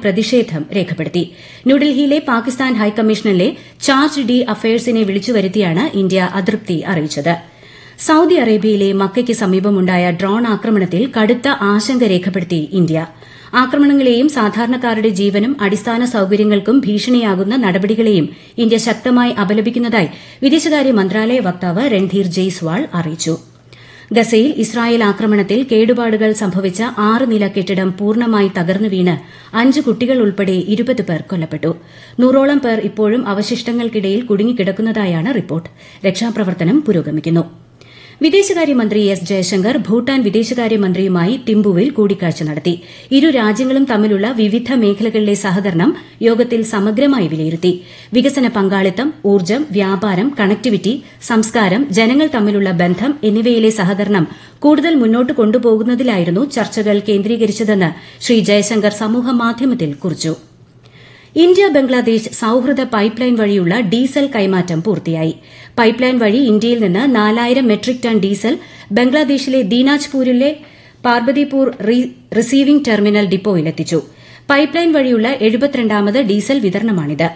പ്രതിഷേധം രേഖപ്പെടുത്തി ന്യൂഡൽഹിയിലെ പാകിസ്ഥാൻ ഹൈക്കമ്മീഷനിലെ ചാർജ് ഡി അഫയേഴ്സിനെ വിളിച്ചുവരുത്തിയാണ് ഇന്ത്യ അതൃപ്തി അറിയിച്ചത് സൌദി അറേബ്യയിലെ മക്കയ്ക്ക് സമീപമുണ്ടായ ഡ്രോൺ ആക്രമണത്തിൽ കടുത്ത ആശങ്ക രേഖപ്പെടുത്തി ഇന്ത്യ ആക്രമണങ്ങളെയും സാധാരണക്കാരുടെ ജീവനും അടിസ്ഥാന സൌകര്യങ്ങൾക്കും ഭീഷണിയാകുന്ന നടപടികളെയും ഇന്ത്യ ശക്തമായി അപലപിക്കുന്നതായി വിദേശകാര്യ മന്ത്രാലയ വക്താവ് രൺധീർ ജയ്സ്വാൾ അറിയിച്ചു ഗസയിൽ ഇസ്രായേൽ ആക്രമണത്തിൽ കേടുപാടുകൾ സംഭവിച്ച ആറ് നില കെട്ടിടം പൂർണ്ണമായി തകർന്നു വീണ് അഞ്ച് കുട്ടികൾ ഉൾപ്പെടെ ഇരുപത് പേർ കൊല്ലപ്പെട്ടു നൂറോളം പേർ ഇപ്പോഴും അവശിഷ്ടങ്ങൾക്കിടയിൽ കുടുങ്ങിക്കിടക്കുന്നതായാണ് റിപ്പോർട്ട് രക്ഷാപ്രവർത്തനം പുരോഗമിക്കുന്നു വിദേശകാര്യമന്ത്രി എസ് ജയശങ്കർ ഭൂട്ടാൻ വിദേശകാര്യമന്ത്രിയുമായി തിമ്പുവിൽ കൂടിക്കാഴ്ച നടത്തി ഇരു രാജ്യങ്ങളും തമ്മിലുള്ള വിവിധ മേഖലകളിലെ സഹകരണം യോഗത്തിൽ സമഗ്രമായി വിലയിരുത്തി വികസന പങ്കാളിത്തം ഊർജ്ജം വ്യാപാരം കണക്ടിവിറ്റി സംസ്കാരം ജനങ്ങൾ തമ്മിലുള്ള ബന്ധം എന്നിവയിലെ സഹകരണം കൂടുതൽ മുന്നോട്ട് കൊണ്ടുപോകുന്നതിലായിരുന്നു ചർച്ചകൾ കേന്ദ്രീകരിച്ചതെന്ന് ശ്രീ ജയശങ്കർ സമൂഹമാധ്യമത്തിൽ കുറിച്ചു ഇന്ത്യ ബംഗ്ലാദേശ് സൌഹൃദ പൈപ്പ് ലൈൻ വഴിയുള്ള ഡീസൽ കൈമാറ്റം പൂർത്തിയായി പൈപ്പ് ലൈൻ വഴി ഇന്ത്യയിൽ നിന്ന് നാലായിരം മെട്രിക് ടൺ ഡീസൽ ബംഗ്ലാദേശിലെ ദീനാജ്പൂരിലെ പാർബതിപൂർ റിസീവിംഗ് ടെർമിനൽ ഡിപ്പോയിലെത്തിച്ചു പൈപ്പ് ലൈൻ വഴിയുള്ള എഴുപത്തിരണ്ടാമത് ഡീസൽ വിതരണമാണിത്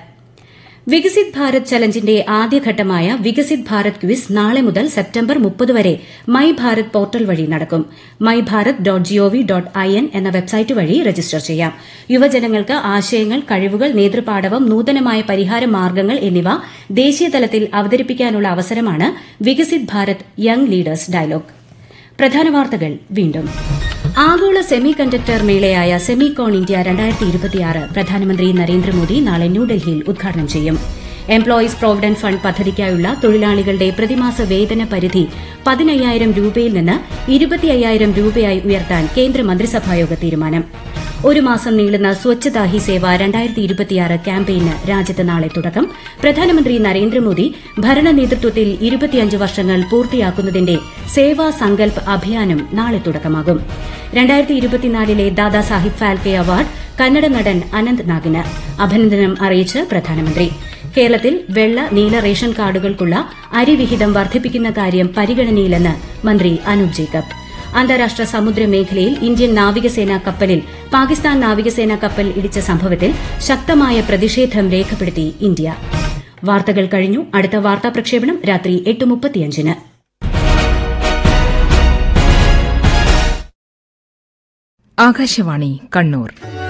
വികസിത് ഭാരത് ചലഞ്ചിന്റെ ആദ്യഘട്ടമായ വികസിത് ഭാരത് ക്വിസ് നാളെ മുതൽ സെപ്റ്റംബർ മുപ്പത് വരെ മൈ ഭാരത് പോർട്ടൽ വഴി നടക്കും my Bharat dot G O V dot I N എന്ന വെബ്സൈറ്റ് വഴി രജിസ്റ്റർ ചെയ്യാം യുവജനങ്ങൾക്ക് ആശയങ്ങൾ കഴിവുകൾ നേതൃപാടവം നൂതനമായ പരിഹാര മാർഗ്ഗങ്ങൾ എന്നിവ ദേശീയതലത്തിൽ അവതരിപ്പിക്കാനുള്ള അവസരമാണ് Viksit Bharat young leaders dialogue പ്രധാന വാർത്തകൾ വീണ്ടും ആഗോള സെമി കണ്ടക്ടർ മേളയായ സെമികോൺ ഇന്ത്യ രണ്ടായിരത്തി ഇരുപത്തിയാറ് പ്രധാനമന്ത്രി നരേന്ദ്രമോദി നാളെ ന്യൂഡൽഹിയിൽ ഉദ്ഘാടനം ചെയ്യും എംപ്ലോയീസ് പ്രോവിഡന്റ് ഫണ്ട് പദ്ധതിക്കായുള്ള തൊഴിലാളികളുടെ പ്രതിമാസ വേതന പരിധി പതിനയ്യായിരം രൂപയിൽ നിന്ന് ഇരുപത്തിയ്യായിരം രൂപയായി ഉയർത്താൻ കേന്ദ്ര മന്ത്രിസഭായോഗ തീരുമാനം ഒരു മാസം നീളുന്ന സ്വച്ഛതാ ഹി സേവ രണ്ടായിരത്തി ഇരുപത്തിയാറ് ക്യാമ്പയിന് രാജ്യത്ത് നാളെ തുടക്കം പ്രധാനമന്ത്രി നരേന്ദ്രമോദി ഭരണ നേതൃത്വത്തിൽ ഇരുപത്തിയഞ്ച് വർഷങ്ങൾ പൂർത്തിയാക്കുന്നതിന്റെ സേവാ സങ്കൽപ് അഭിയാനും നാളെ തുടക്കമാകും രണ്ടായിരത്തി ഇരുപത്തിനാലിലെ ദാദാ സാഹിബ് ഫാൽക്കെ അവാർഡ് കന്നഡ നടൻ അനന്ത് നാഗിന് അഭിനന്ദനം അറിയിച്ച് പ്രധാനമന്ത്രി കേരളത്തിൽ വെള്ള നീല റേഷൻ കാർഡുകൾക്കുള്ള അരിവിഹിതം വർദ്ധിപ്പിക്കുന്ന കാര്യം പരിഗണനയിലെന്ന് മന്ത്രി അനൂപ് ജേക്കബ് അന്താരാഷ്ട്ര സമുദ്ര മേഖലയിൽ ഇന്ത്യൻ നാവികസേനാ കപ്പലിൽ പാകിസ്ഥാൻ നാവികസേനാ കപ്പൽ ഇടിച്ച സംഭവത്തിൽ ശക്തമായ പ്രതിഷേധം രേഖപ്പെടുത്തി ഇന്ത്യ വാർത്തകൾ കഴിഞ്ഞു അടുത്ത വാർത്താ പ്രക്ഷേപണം രാത്രി എട്ട് മുപ്പത്തിയഞ്ചിന് ആകാശവാണി കണ്ണൂർ